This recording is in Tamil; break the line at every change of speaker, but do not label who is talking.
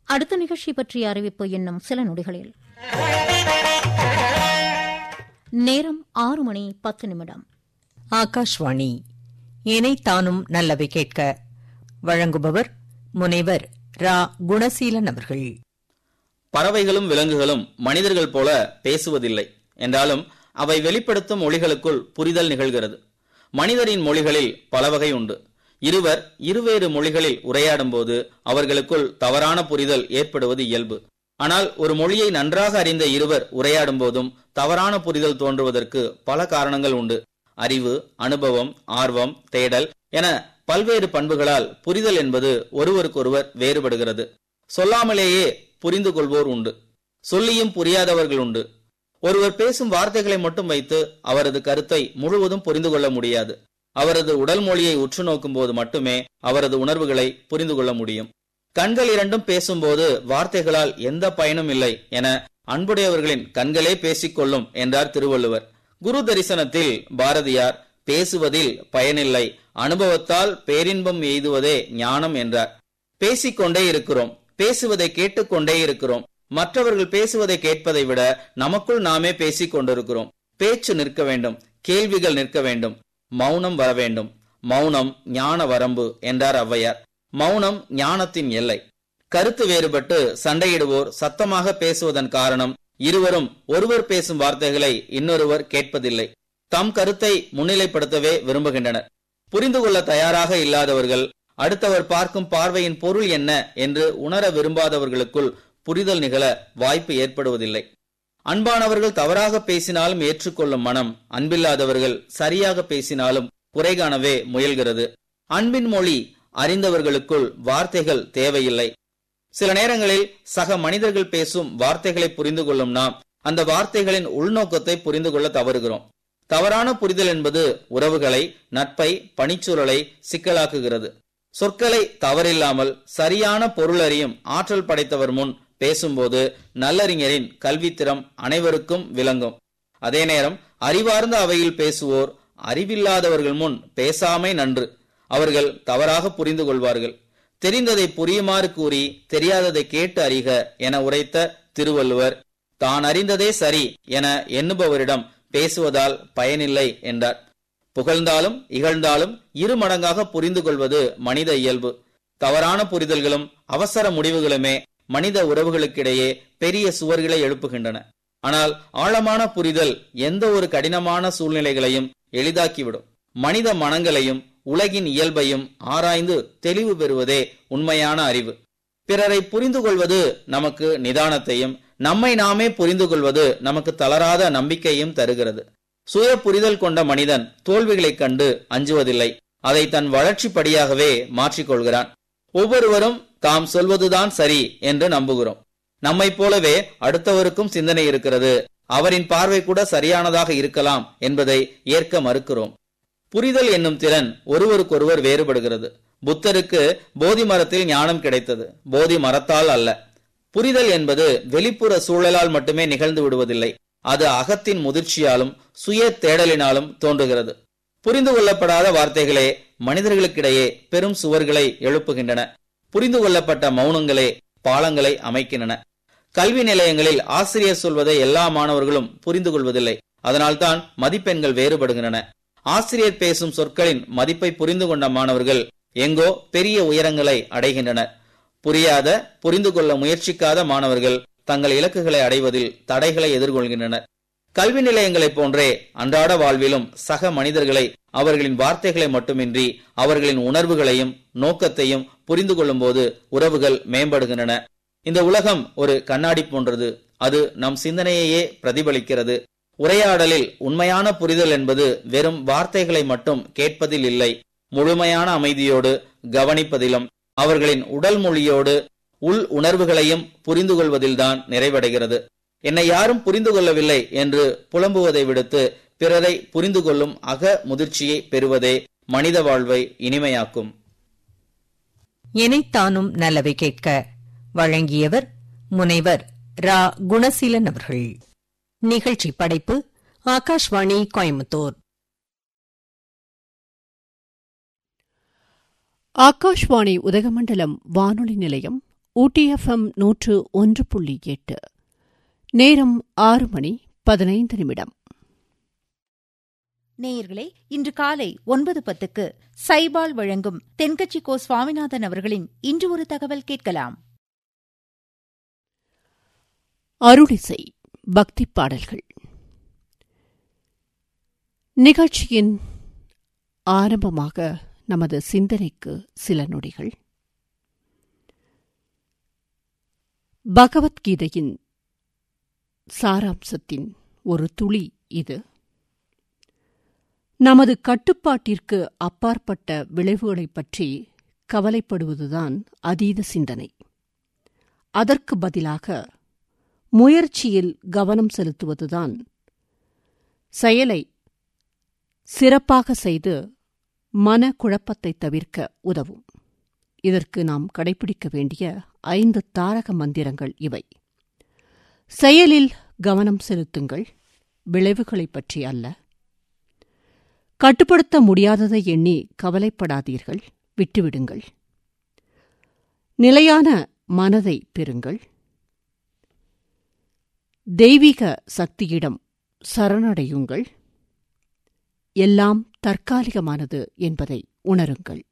அடுத்த நிகழ்ச்சி பற்றிய அறிவிப்பு இன்னும் சில நொடிகளில் நேரம் ஆறு மணி பத்து நிமிடம்
ஆகாஷ்வாணி இணைத்தானும் நல்லவை கேட்க வழங்குபவர் முனைவர் ரா குணசீலன் அவர்கள்
பறவைகளும் விலங்குகளும் மனிதர்கள் போல பேசுவதில்லை என்றாலும் அவை வெளிப்படுத்தும் மொழிகளுக்குள் புரிதல் நிகழ்கிறது மனிதரின் மொழிகளில் பல வகை உண்டு இருவர் இருவேறு மொழிகளில் உரையாடும்போது அவர்களுக்குள் தவறான புரிதல் ஏற்படுவது இயல்பு ஆனால் ஒரு மொழியை நன்றாக அறிந்த இருவர் உரையாடும் போதும் தவறான புரிதல் தோன்றுவதற்கு பல காரணங்கள் உண்டு அறிவு அனுபவம் ஆர்வம் தேடல் என பல்வேறு பண்புகளால் புரிதல் என்பது ஒருவருக்கொருவர் வேறுபடுகிறது சொல்லாமலேயே புரிந்து கொள்வோர் உண்டு சொல்லியும் புரியாதவர்கள் உண்டு ஒருவர் பேசும் வார்த்தைகளை மட்டும் வைத்து அவரது கருத்தை முழுவதும் புரிந்து கொள்ள முடியாது அவரது உடல் மொழியை உற்று நோக்கும் போது மட்டுமே அவரது உணர்வுகளை புரிந்து கொள்ள முடியும் கண்கள் இரண்டும் பேசும்போது வார்த்தைகளால் எந்த பயனும் இல்லை என அன்புடையவர்களின் கண்களே பேசிக்கொள்ளும் என்றார் திருவள்ளுவர் குரு தரிசனத்தில் பாரதியார் பேசுவதில் பயனில்லை அனுபவத்தால் பேரின்பம் எய்துவதே ஞானம் என்றார் பேசிக்கொண்டே இருக்கிறோம் பேசுவதை கேட்டுக்கொண்டே இருக்கிறோம் மற்றவர்கள் பேசுவதை கேட்பதை விட நமக்குள் நாமே பேசிக் கொண்டிருக்கிறோம் பேச்சு நிற்க வேண்டும் கேள்விகள் நிற்க வேண்டும் மௌனம் வர வேண்டும் மௌனம் ஞான வரம்பு என்றார் ஔவையார் மௌனம் ஞானத்தின் எல்லை கருத்து வேறுபட்டு சண்டையிடுவோர் சத்தமாக பேசுவதன் காரணம் இருவரும் ஒருவர் பேசும் வார்த்தைகளை இன்னொருவர் கேட்பதில்லை தம் கருத்தை முன்னிலைப்படுத்தவே விரும்புகின்றனர் புரிந்து கொள்ள தயாராக இல்லாதவர்கள் அடுத்தவர் பார்க்கும் பார்வையின் பொருள் என்ன என்று உணர விரும்பாதவர்களுக்குள் புரிதல் நிகழ வாய்ப்பு ஏற்படுவதில்லை அன்பானவர்கள் தவறாக பேசினாலும் ஏற்றுக்கொள்ளும் மனம் அன்பில்லாதவர்கள் சரியாக பேசினாலும் குறை காணவே முயல்கிறது அன்பின் மொழி அறிந்தவர்களுக்குள் வார்த்தைகள் தேவையில்லை சில நேரங்களில் சக மனிதர்கள் பேசும் வார்த்தைகளை புரிந்து கொள்ளும் நாம் அந்த வார்த்தைகளின் உள்நோக்கத்தை புரிந்து கொள்ள தவறுகிறோம் தவறான புரிதல் என்பது உறவுகளை நட்பை பணிச்சூழலை சிக்கலாக்குகிறது சொற்களை தவறில்லாமல் சரியான பொருளறியும் ஆற்றல் படைத்தவர் முன் பேசும்போது நல்லறிஞரின் கல்வித்திறம் அனைவருக்கும் விளங்கும் அதே நேரம் அறிவார்ந்த அவையில் பேசுவோர் அறிவில்லாதவர்கள் முன் பேசாமை நன்று அவர்கள் தவறாக புரிந்து கொள்வார்கள் தெரிந்ததை புரியுமாறு கூறி தெரியாததை கேட்டு அறிக என உரைத்த திருவள்ளுவர் தான் அறிந்ததே சரி என எண்ணுபவரிடம் பேசுவதால் பயனில்லை என்றார் புகழ்ந்தாலும் இகழ்ந்தாலும் இரு மடங்காக புரிந்து கொள்வது மனித இயல்பு தவறான புரிதல்களும் அவசர முடிவுகளுமே மனித உறவுகளுக்கிடையே பெரிய சுவர்களை எழுப்புகின்றன ஆனால் ஆழமான புரிதல் எந்த ஒரு கடினமான சூழ்நிலைகளையும் எளிதாக்கிவிடும் மனித மனங்களையும் உலகின் இயல்பையும் ஆராய்ந்து தெளிவு பெறுவதே உண்மையான அறிவு பிறரை புரிந்து கொள்வது நமக்கு நிதானத்தையும் நம்மை நாமே புரிந்து கொள்வது நமக்கு தளராத நம்பிக்கையும் தருகிறது சுய புரிதல் கொண்ட மனிதன் தோல்விகளைக் கண்டு அஞ்சுவதில்லை அதை தன் வளர்ச்சி படியாகவே மாற்றிக்கொள்கிறான் ஒவ்வொருவரும் தாம் சொல்வதுதான் சரி என்று நம்புகிறோம் நம்மைப் போலவே அடுத்தவருக்கும் சிந்தனை இருக்கிறது அவரின் பார்வை கூட சரியானதாக இருக்கலாம் என்பதை ஏற்க மறுக்கிறோம் புரிதல் என்னும் திறன் ஒருவருக்கொருவர் வேறுபடுகிறது புத்தருக்கு போதி மரத்தில் ஞானம் கிடைத்தது போதி மரத்தால் அல்ல புரிதல் என்பது வெளிப்புற சூழலால் மட்டுமே நிகழ்ந்து விடுவதில்லை அது அகத்தின் முதிர்ச்சியாலும் சுய தேடலினாலும் தோன்றுகிறது புரிந்து கொள்ளப்படாத வார்த்தைகளே மனிதர்களுக்கிடையே பெரும் சுவர்களை எழுப்புகின்றன புரிந்து கொள்ளப்பட்ட மௌனங்களே பாலங்களை அமைக்கின்றன கல்வி நிலையங்களில் ஆசிரியர் சொல்வதை எல்லா மாணவர்களும் புரிந்து கொள்வதில்லை அதனால்தான் மதிப்பெண்கள் வேறுபடுகின்றன ஆசிரியர் பேசும் சொற்களின் மதிப்பை புரிந்து கொண்ட மாணவர்கள் எங்கோ பெரிய உயரங்களை அடைகின்றனர் புரியாத புரிந்து கொள்ள முயற்சிக்காத மாணவர்கள் தங்கள் இலக்குகளை அடைவதில் தடைகளை எதிர்கொள்கின்றனர் கல்வி நிலையங்களைப் போன்றே அன்றாட வாழ்விலும் சக மனிதர்களை அவர்களின் வார்த்தைகளை மட்டுமின்றி அவர்களின் உணர்வுகளையும் நோக்கத்தையும் புரிந்து கொள்ளும்போது உறவுகள் மேம்படுகின்றன இந்த உலகம் ஒரு கண்ணாடி போன்றது அது நம் சிந்தனையையே பிரதிபலிக்கிறது உரையாடலில் உண்மையான புரிதல் என்பது வெறும் வார்த்தைகளை மட்டும் கேட்பதில் இல்லை முழுமையான அமைதியோடு கவனிப்பதிலும் அவர்களின் உடல் மொழியோடு உள் உணர்வுகளையும் புரிந்து கொள்வதில்தான் நிறைவடைகிறது என்னை யாரும் புரிந்து கொள்ளவில்லை என்று புலம்புவதை விடுத்து பிறரை புரிந்து கொள்ளும் அக முதிர்ச்சியை பெறுவதே மனித வாழ்வை இனிமையாக்கும்
இணைத்தானும் நல்லவை கேட்க வழங்கியவர் முனைவர் ரா குணசீலன் அவர்கள் நிகழ்ச்சி படைப்பு ஆகாஷ்வாணி கோயம்புத்தூர்
ஆகாஷ்வாணி உதகமண்டலம் வானொலி நிலையம் ஊட்டிஎஃப்எம் நூற்று ஒன்று புள்ளி எட்டு நேரம் ஆறு மணி பதினைந்து நிமிடம்
நேயர்களே இன்று காலை ஒன்பது பத்துக்கு சைபால் வழங்கும் தென்கட்சி கோ சுவாமிநாதன் அவர்களின் இன்று ஒரு தகவல் கேட்கலாம்
அருளிசை பக்தி பாடல்கள் நிகழ்ச்சியின் ஆரம்பமாக நமது சிந்தனைக்கு சில நொடிகள் பகவத்கீதையின் சாராம்சத்தின் ஒரு துளி இது நமது கட்டுப்பாட்டிற்கு அப்பாற்பட்ட விளைவுகளைப் பற்றி கவலைப்படுவதுதான் அதீத சிந்தனை அதற்கு பதிலாக முயற்சியில் கவனம் செலுத்துவதுதான் செயலை சிறப்பாக செய்து மன குழப்பத்தை தவிர்க்க உதவும் இதற்கு நாம் கடைபிடிக்க வேண்டிய ஐந்து தாரக மந்திரங்கள் இவை செயலில் கவனம் செலுத்துங்கள் விளைவுகளைப் பற்றி அல்ல கட்டுப்படுத்த முடியாததை எண்ணி கவலைப்படாதீர்கள் விட்டுவிடுங்கள் நிலையான மனதை பெறுங்கள் தெய்வீக சக்தியிடம் சரணடையுங்கள் எல்லாம் தற்காலிகமானது என்பதை உணருங்கள்